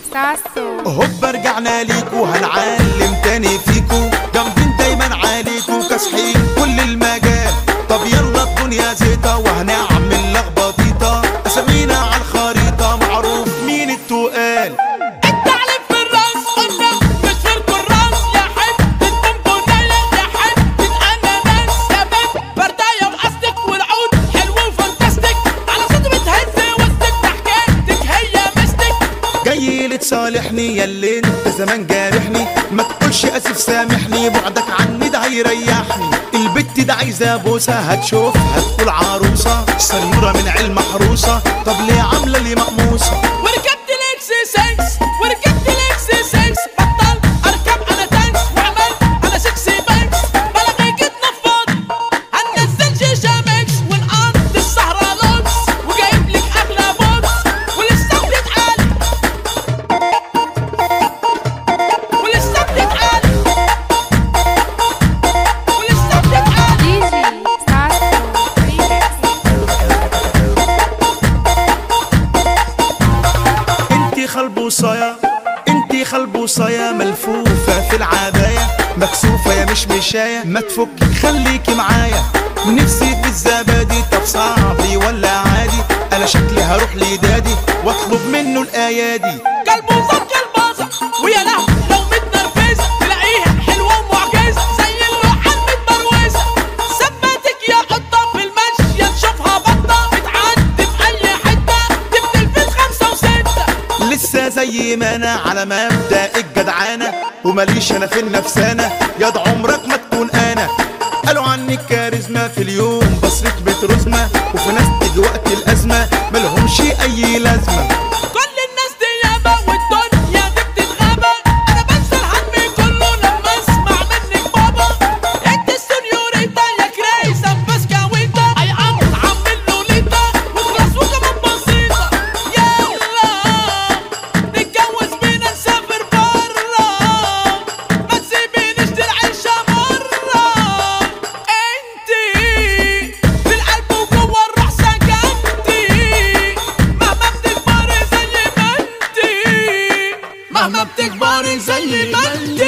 ساسو هوب رجعنا ليكو هنعلم تاني فيكو جامدين دايما عليكو كاسحين كل المجال طب يلا الدنيا زيطة وهنعمل لخبطيطة اسامينا على الخريطة معروف مين التقال التعليم في الراس قلنا مش في الكراس يا حب البونبونية يا حب الاناناس يا باب برداية وقصدك والعود حلو وفانتاستيك على صوت بتهز وسطك ضحكاتك هي مستك جاي لتصالحني يا اللي انت زمان جارحني ما تقولش اسف سامحني بعدك عني ده هيريحني البت ده عايزه بوسه هتشوف هتقول عروسه سنوره من علم محروسه طب ليه عامله لي مقموسه وركبت الاكس 6 وركبت الاكس 6 بطل اركب انا تانكس وعملت انا 6 بانكس بلغي جيت نفض هننزل شيشه ميكس ونقضي السهره لوكس وجايب لك اغلى بوكس ولسه بتتعال ولسه بتتعال ولسه بتتعال دي جي ساسو ريميكس انتي خلبوصايا انتي خلبوصايا ملفوفة في العباية مكسوفة يا مش مشاية ما تفكي خليكي معايا نفسي في الزبادي طب صعبي ولا عادي انا شكلي هروح لدادي واطلب منه الايادي كلبوزة كلبازة ويا له لو متنرفزة تلاقيها حلوة ومعجزة زي اللوحة المتبروزة ثبتك يا قطة في المشية تشوفها بطة بتعدي في أي حتة تبني البيت خمسة وستة لسه زي ما انا على مبدا الجدعانه وماليش انا في النفسانه يا ده عمرك ما تكون انا قالوا عني كاريزما في اليوم بصرف بترزمة وفي ناس تيجي وقت الازمه ملهمش اي لازمه كل الناس دي ياما والدنيا دي بتتغابى أنا بنسى الهم كله لما أسمع منك بابا أنت السنيوريتا يا كريسة بسكاويتا أي عم عامل لوليتا وخلاص وكمان بسيطة يلا نتجوز بينا نسافر برا ما تسيبينيش العيشة مرة انتي في القلب وجوه الروح سكنتي مهما بتكبري زي ما انتي مهما بتكبري زي ما انتي